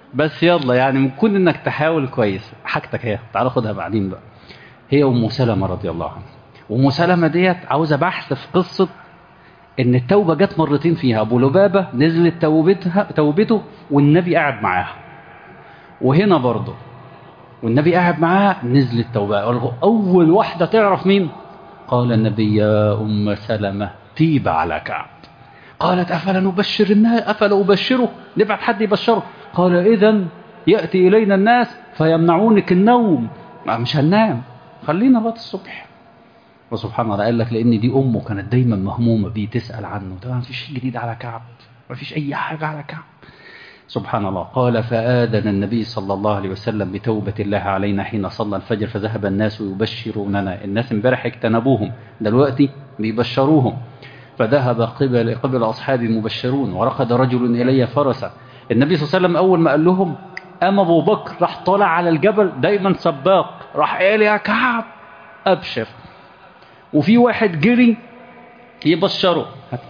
بس يلا يعني ممكن انك تحاول كويس حاجتك هي تعال خدها بعدين بقى هي ام سلمة رضي الله عنها وام سلمة ديت عاوزة بحث في قصة ان التوبة جت مرتين فيها ابو لبابة نزلت توبتها توبته والنبي قاعد معاها وهنا برضه والنبي قاعد معاها نزلت توبة اول واحدة تعرف مين قال النبي يا ام سلمة تيب على كعب قالت افلا نبشر الناس افلا ابشره نبعت حد يبشره قال اذا ياتي الينا الناس فيمنعونك النوم مش هننام خلينا لغايه الصبح وسبحان الله قال لك لان دي امه كانت دايما مهمومه بيه تسال عنه طبعا ما فيش جديد على كعب ما فيش اي حاجه على كعب سبحان الله قال فآذن النبي صلى الله عليه وسلم بتوبة الله علينا حين صلى الفجر فذهب الناس يبشروننا الناس امبارح اجتنبوهم دلوقتي بيبشروهم فذهب قبل قبل أصحابي مبشرون ورقد رجل إلي فرسا النبي صلى الله عليه وسلم أول ما قال لهم أما أبو بكر راح طالع على الجبل دايما سباق راح قال يا كعب أبشر وفي واحد جري يبشره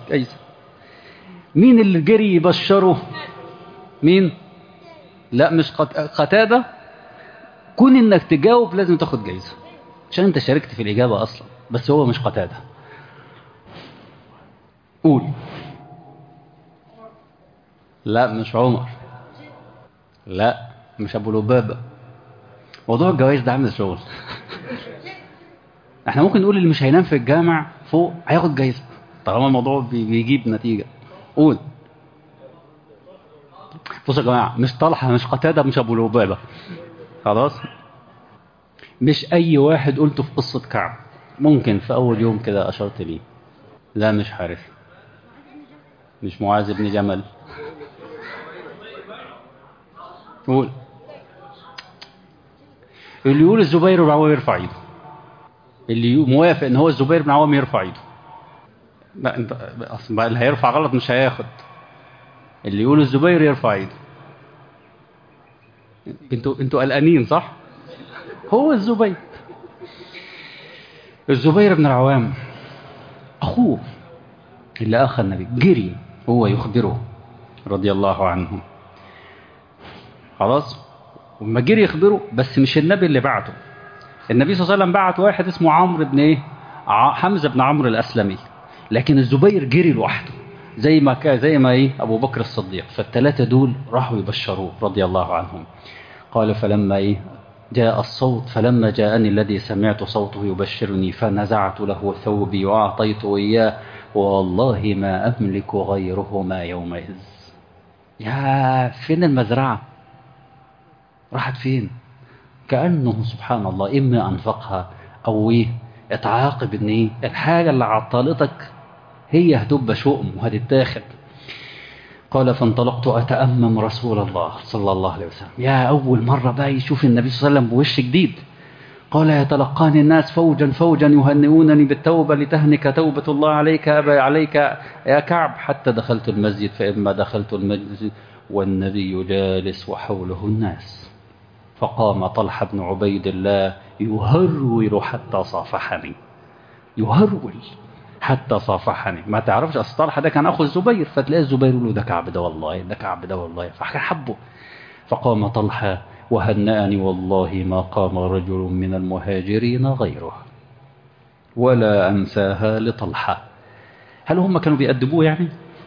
مين اللي جري يبشره مين لا مش قتادة كون انك تجاوب لازم تاخد جايزة عشان انت شاركت في الإجابة أصلا بس هو مش قتادة قول لا مش عمر لا مش ابو لبابه موضوع الجواز ده عامل شغل احنا ممكن نقول اللي مش هينام في الجامع فوق هياخد جايزه طالما الموضوع بيجيب نتيجه قول بصوا يا جماعه مش طلحه مش قتاده مش ابو لبابه خلاص مش اي واحد قلته في قصه كعب ممكن في اول يوم كده اشرت ليه لا مش حارث مش معاذ بن جمل قول اللي يقول الزبير بن عوام يرفع ايده اللي موافق ان هو الزبير بن عوام يرفع ايده لا انت اصل بقى اللي هيرفع غلط مش هياخد اللي يقول الزبير يرفع ايده انتوا انتوا قلقانين صح هو الزبير الزبير بن العوام اخوه اللي اخى النبي جري هو يخبره رضي الله عنه خلاص وما جري يخبره بس مش النبي اللي بعته النبي صلى الله عليه وسلم بعت واحد اسمه عمرو بن ايه حمزه بن عمرو الاسلمي لكن الزبير جري لوحده زي ما كان زي ما ايه ابو بكر الصديق فالثلاثه دول راحوا يبشروه رضي الله عنهم قال فلما ايه جاء الصوت فلما جاءني الذي سمعت صوته يبشرني فنزعت له ثوبي واعطيته اياه والله ما املك غيرهما يومئذ يا فين المزرعه راحت فين كأنه سبحان الله إما أنفقها أو إيه اتعاقب إن إيه الحاجة اللي عطلتك هي هتبقى شؤم وهتتاخد قال فانطلقت أتأمم رسول الله صلى الله عليه وسلم يا أول مرة بقى يشوف النبي صلى الله عليه وسلم بوش جديد قال يتلقاني الناس فوجا فوجا يهنئونني بالتوبة لتهنك توبة الله عليك أبا عليك يا كعب حتى دخلت المسجد فإما دخلت المسجد والنبي جالس وحوله الناس فقام طلحة بن عبيد الله يهرول حتى صافحني يهرول حتى صافحني ما تعرفش اصل طلحة ده كان اخو الزبير فتلاقي الزبير يقول له ده كعب ده والله ده كعب ده والله فحبه فقام طلحة وهنأني والله ما قام رجل من المهاجرين غيره ولا أنساها لطلحة هل هم كانوا بيأدبوه يعني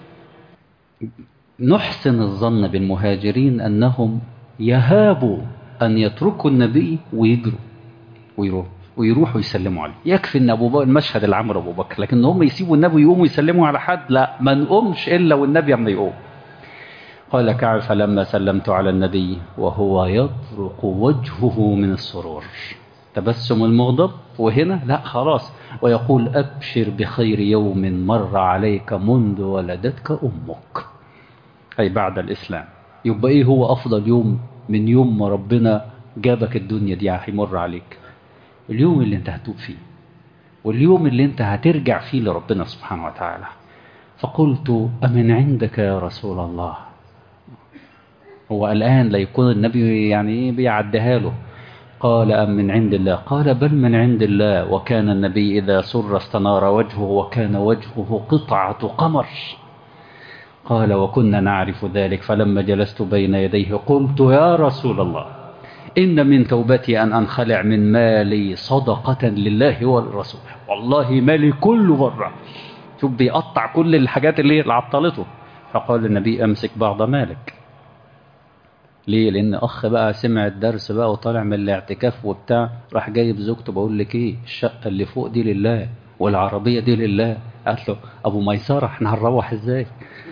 نحسن الظن بالمهاجرين أنهم يهابوا أن يتركوا النبي ويجروا ويروحوا ويروحوا يسلموا عليه يكفي ان ابو بكر المشهد اللي عمله ابو بكر لكن هم يسيبوا النبي يقوموا يسلموا على حد لا ما نقومش الا والنبي اما يقوم قال كعب فلما سلمت على النبي وهو يطرق وجهه من السرور تبسم المغضب وهنا لا خلاص ويقول أبشر بخير يوم مر عليك منذ ولدتك أمك أي بعد الإسلام يبقى إيه هو أفضل يوم من يوم ما ربنا جابك الدنيا دي هيمر عليك اليوم اللي انت هتوب فيه واليوم اللي انت هترجع فيه لربنا سبحانه وتعالى فقلت أمن عندك يا رسول الله هو الآن لا يكون النبي يعني بيعدها له قال أم من عند الله قال بل من عند الله وكان النبي إذا سر استنار وجهه وكان وجهه قطعة قمر قال وكنا نعرف ذلك فلما جلست بين يديه قلت يا رسول الله إن من توبتي أن أنخلع من مالي صدقة لله والرسول والله مالي كله بره شوف بيقطع كل الحاجات اللي اللي عطلته فقال النبي أمسك بعض مالك ليه لأن أخ بقى سمع الدرس بقى وطالع من الاعتكاف وبتاع راح جايب زوجته بقول لك إيه الشقة اللي فوق دي لله والعربية دي لله قالت له أبو ميسرة احنا هنروح إزاي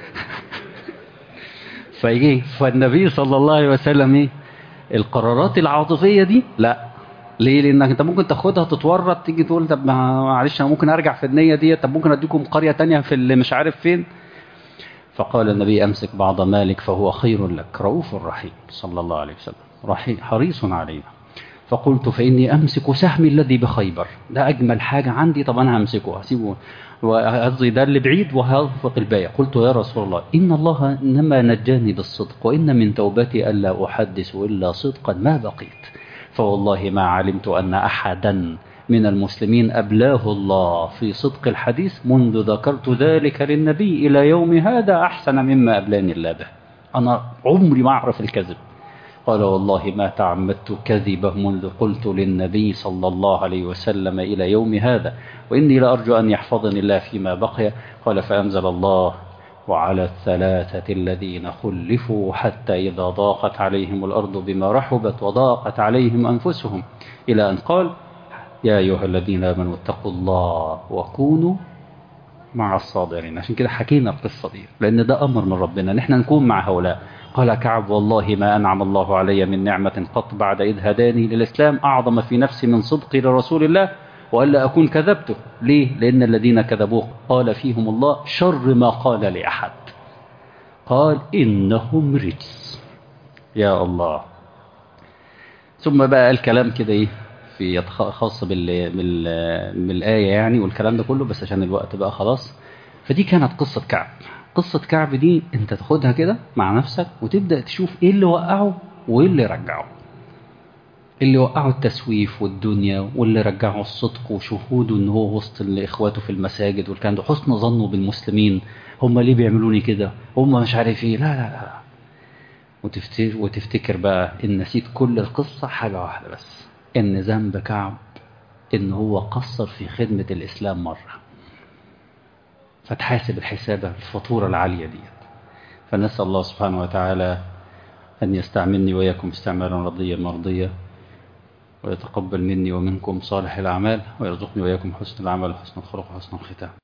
فيجي فالنبي صلى الله عليه وسلم إيه القرارات العاطفية دي لا ليه لانك انت ممكن تاخدها تتورط تيجي تقول طب معلش انا ممكن ارجع في النيه دي طب ممكن اديكم قريه تانية في اللي مش عارف فين فقال النبي امسك بعض مالك فهو خير لك رؤوف رحيم صلى الله عليه وسلم رحيم حريص علينا فقلت فاني امسك سهمي الذي بخيبر ده اجمل حاجه عندي طب انا همسكه هسيبه وقصدي ده اللي بعيد وهينفق الباقي قلت يا رسول الله ان الله انما نجاني بالصدق وان من توبتي الا احدث الا صدقا ما بقيت فوالله ما علمت أن أحدا من المسلمين أبلاه الله في صدق الحديث منذ ذكرت ذلك للنبي إلى يوم هذا أحسن مما أبلاني الله به أنا عمري ما أعرف الكذب قال والله ما تعمدت كذبه منذ قلت للنبي صلى الله عليه وسلم إلى يوم هذا وإني لأرجو أن يحفظني الله فيما بقي قال فأنزل الله وعلى الثلاثة الذين خلفوا حتى إذا ضاقت عليهم الأرض بما رحبت وضاقت عليهم أنفسهم إلى أن قال يا أيها الذين آمنوا اتقوا الله وكونوا مع الصابرين عشان كده حكينا القصة دي لأن ده أمر من ربنا نحن نكون مع هؤلاء قال كعب والله ما أنعم الله علي من نعمة قط بعد إذ هداني للإسلام أعظم في نفسي من صدقي لرسول الله وألا أكون كذبته ليه؟ لأن الذين كذبوه قال فيهم الله شر ما قال لأحد قال إنهم رجس يا الله ثم بقى الكلام كده إيه في خاص بال... بال... بالآية يعني والكلام ده كله بس عشان الوقت بقى خلاص فدي كانت قصة كعب قصة كعب دي انت تاخدها كده مع نفسك وتبدأ تشوف ايه اللي وقعه وايه اللي رجعه اللي وقعه التسويف والدنيا واللي رجعه الصدق وشهوده ان هو وسط اخواته في المساجد والكلام ده حسن ظنه بالمسلمين هم ليه بيعملوني كده هم مش عارف ايه لا لا لا وتفتكر, وتفتكر بقى ان نسيت كل القصة حاجة واحدة بس ان ذنب كعب ان هو قصر في خدمة الاسلام مرة فتحاسب الحساب الفاتورة العالية دي فنسأل الله سبحانه وتعالى أن يستعملني وإياكم استعمالا رضيا مرضيا ويتقبل مني ومنكم صالح الأعمال ويرزقني وإياكم حسن العمل وحسن الخلق وحسن الختام